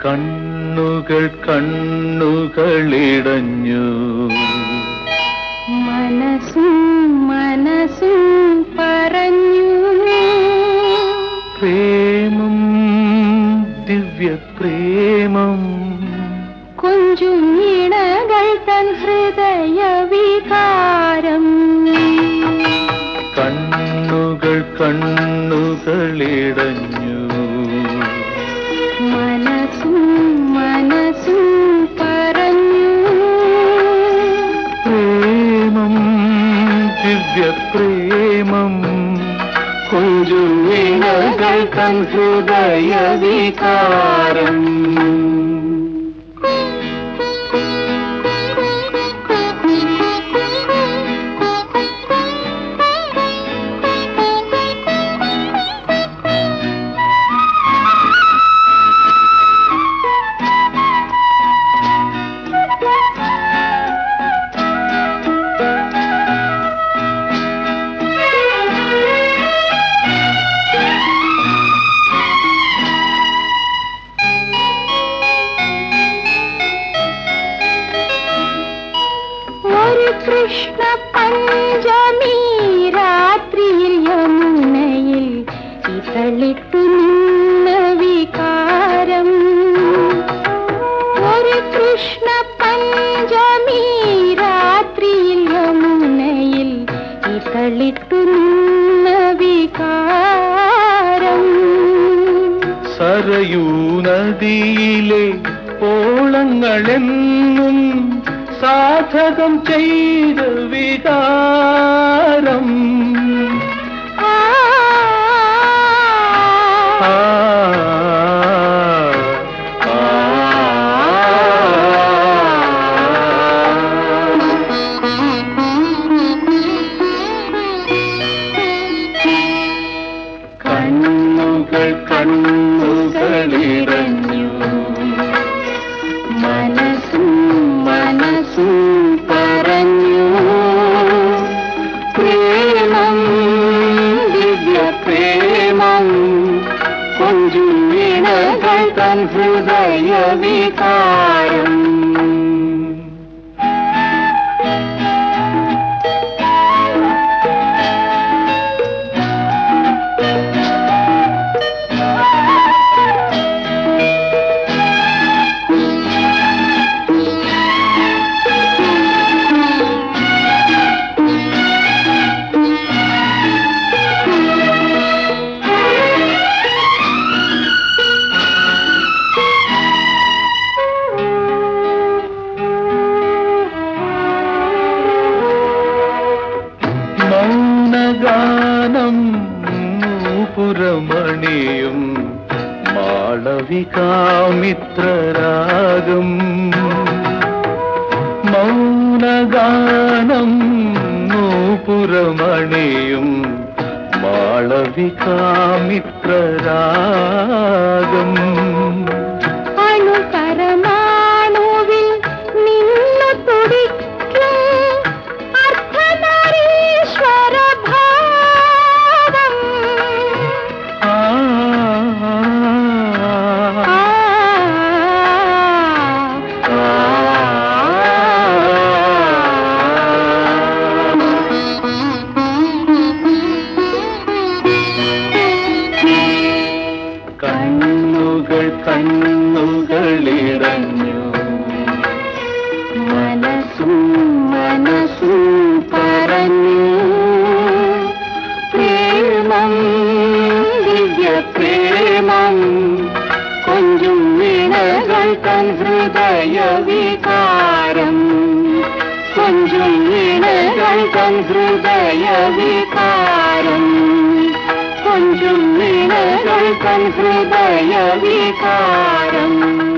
കണ്ണുകൾ കണ്ണുകളിടഞ്ഞു മനസ്സും മനസ്സും പറഞ്ഞു പ്രേമം ദിവ്യ പ്രേമം കൊഞ്ചും ഇണകൾ തൻ ഹൃദയ വികാരം കണ്ണുകൾ കണ്ണുകളിടഞ്ഞു മനസ്സും മനസ്സും പറഞ്ഞു പ്രേമം ദിവ്യ പ്രേമം കൊഞ്ചു വീണകൾ തൻ ഹൃദയ വികാരം ഒരു കൃഷ്ണ പഞ്ചമി രാത്രിയിൽ യമുനയിൽ ഇതളിട്ടു നിന്ന വികാരം ഒരു കൃഷ്ണ പഞ്ചമി രാത്രിയിൽ യമുനയിൽ ഇതളിട്ടു നിന്ന വികാരം സരയൂ നദിയിലെ ഓളങ്ങളെന്നും സാധകം ചെയ്ത വികാരം ആ ആ, ആ, കണ്ണുകൾ കണ്ണുകളിറഞ്ഞു മനസ്സും മനസ്സും പറഞ്ഞു പ്രേമം ദിവ്യ പ്രേമം കൊഞ്ചും വീണകൾ തൻ ഹൃദയ വികാരം മൗനഗാനം പുരമണിയും മാളവികാമിത്രരാഗം മൗനഗാനം പുരമണിയും മാളവികാമിത്രരാഗം അണുപരമാണുവിൽ നിന്നു തുടിക്കും അർദ്ധനാരീശ്വര ഭാവം ആ ആ, ആ, കണ്ണുകൾ കണ്ണുകളിടഞ്ഞു മനസ്സും മനസ്സും പറഞ്ഞു പ്രേമം ദിവ്യ പ്രേമം കൊഞ്ചും വീണകൾ തൻ ഹൃദയ വികാരം കൊഞ്ചും വീണകൾ തൻ ഹൃദയ വികാരം കൊഞ്ചും വീണകൾ തൻ ഹൃദയ വികാരം